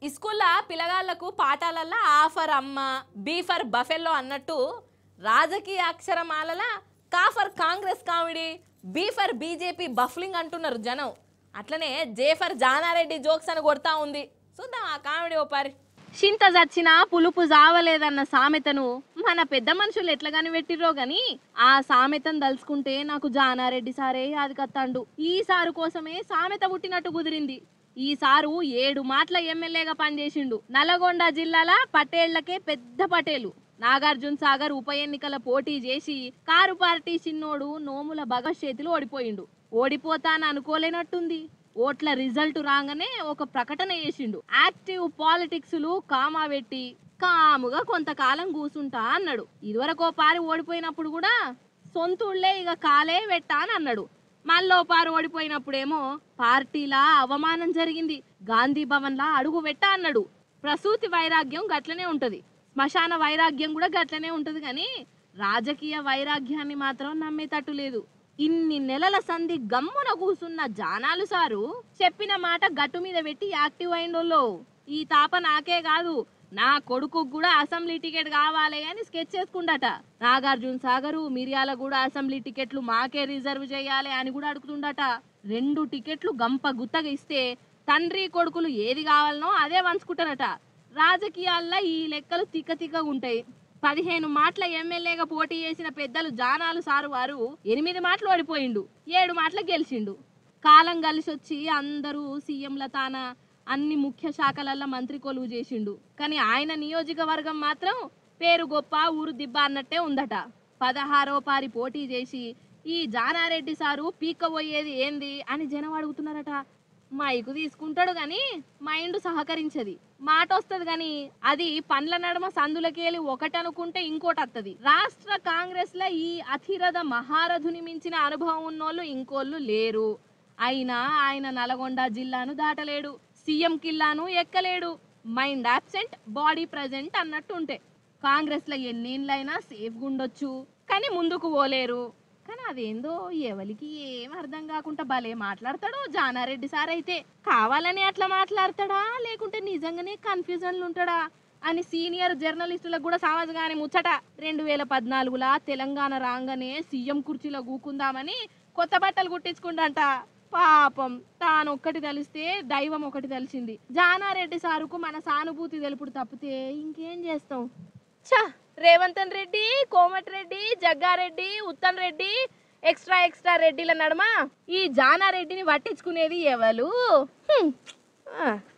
స్కూల్లో పిల్లగాళ్ళకు పాఠాలల్లో ఆఫర్ అమ్మ బీ ఫర్ బఫెల్లో అన్నట్టు రాజకీయ అక్షరమాలల కాఫర్ Congress comedy B for BJP baffling అంటున్నారు జనం అట్లనే జే ఫర్ జానారెడ్డి జోక్స్ అని కొడతా ఉంది చూద్దాం ఆ కామెడీ ఓ పారి చింత చచ్చినా పులుపు జావలేదన్న సామెతను మన పెద్ద మనుషులు ఎట్లా కనిపెట్టిరో గాని ఆ సామెతను దలుచుకుంటే నాకు జానారెడ్డి సారే అది కత్తాండు ఈ సారు కోసమే సామెత పుట్టినట్టు కుదిరింది ఈ సారు ఏడు మాటల ఎమ్మెల్యేగా పనిచేసిండు నల్గొండ జిల్లాల పటేళ్లకే పెద్ద పటేలు నాగార్జున సాగర్ ఉప ఎన్నికల పోటీ చేసి కారు పార్టీ చిన్నోడు నోముల భగత్ చేతిలో ఓడిపోయిండు ఓడిపోతాను అనుకోలేనట్టుంది ఓట్ల రిజల్ట్ రాగానే ఒక ప్రకటన చేసిండు యాక్టివ్ పాలిటిక్స్ లు కామా పెట్టి కాముగా కొంతకాలం కూసుంటా అన్నాడు ఇదివరకు ఓ పారి ఓడిపోయినప్పుడు కూడా సొంతూళ్ళే ఇక కాలే పెట్టా అని అన్నాడు మళ్ళీ ఓ పారి ఓడిపోయినప్పుడేమో పార్టీలా అవమానం జరిగింది గాంధీ భవన్లా అడుగు పెట్టా అన్నాడు ప్రసూతి వైరాగ్యం గట్లనే ఉంటది శ్మశాన వైరాగ్యం కూడా గట్లనే ఉంటది కానీ రాజకీయ వైరాగ్యాన్ని మాత్రం నమ్మేటట్టు లేదు ఇన్ని నెలల సంధి గమ్మున కూసున్న జానాలు సారు చెప్పిన మాట గట్టు మీద పెట్టి యాక్టివ్ అయిండోల్లో ఈ తాప నాకే కాదు నా కొడుకు కూడా అసెంబ్లీ టికెట్ కావాలి అని స్కెచ్ చేసుకుండట నాగార్జున సాగరు మిర్యాలగూడ అసెంబ్లీ టికెట్లు మాకే రిజర్వ్ చేయాలి అని కూడా అడుగుతుండట రెండు టికెట్లు గంప గుత్తగా ఇస్తే తండ్రి కొడుకులు ఏది కావాలనో అదే వంచుకుంటారట రాజకీయాల్లో ఈ లెక్కలు తిక్క తిక్కగా ఉంటాయి పదిహేను మాటల ఎమ్మెల్యేగా పోటీ చేసిన పెద్దలు జానాలు సారు వారు ఎనిమిది మాటలు ఓడిపోయిండు ఏడు మాటలు గెలిచిండు కాలం కలిసి వచ్చి అందరూ సీఎంల తాన అన్ని ముఖ్య శాఖలల్లో మంత్రి కొలువు చేసిండు కానీ ఆయన నియోజకవర్గం మాత్రం పేరు గొప్ప ఊరు దిబ్బ అన్నట్టే ఉందట పదహారో పారి పోటీ చేసి ఈ జానారెడ్డి సారు పీక్కబోయేది ఏంది అని జనం అడుగుతున్నారట మైకు తీసుకుంటాడు గాని మైండ్ సహకరించది మాట వస్తుంది గాని అది పండ్ల నడమ సందులకేలి ఒకటి అనుకుంటే ఇంకోటి వస్తుంది రాష్ట్ర కాంగ్రెస్ లో ఈ అతిరథ మహారథుని మించిన అనుభవం ఉన్నోళ్ళు ఇంకోళ్ళు లేరు అయినా ఆయన నల్గొండ జిల్లాను దాటలేడు సీఎం కిల్లాను ఎక్కలేడు మైండ్ అబ్సెంట్ బాడీ ప్రజెంట్ అన్నట్టు ఉంటే కాంగ్రెస్ లో ఎన్నేళ్ళైనా సేఫ్గా ఉండొచ్చు కానీ ముందుకు పోలేరు కానీ అదేందో ఎవరికి ఏం అర్థం కాకుండా భలే మాట్లాడతాడు జానారెడ్డి సార్ అయితే కావాలని అట్లా మాట్లాడతాడా లేకుంటే నిజంగానే కన్ఫ్యూజన్లు ఉంటాడా అని సీనియర్ జర్నలిస్టులకు కూడా సమాజగానే ముచ్చట రెండు వేల పద్నాలుగులా తెలంగాణ రాగానే సీఎం కుర్చీలో కూకుందామని కొత్త బట్టలు కుట్టించుకుండంట పాపం తాను ఒక్కటి తెలిస్తే దైవం ఒకటి తెలిసింది జానారెడ్డి సారుకు మన సానుభూతి తెలుపుడు తప్పితే ఇంకేం చేస్తాం ఛ రేవంతన్ రెడ్డి కోమటిరెడ్డి జగ్గారెడ్డి ఉత్తమ్ రెడ్డి ఎక్స్ట్రా ఎక్స్ట్రా రెడ్డిల నడుమ ఈ జానారెడ్డిని పట్టించుకునేది ఎవరు హ్మ్. ఆ.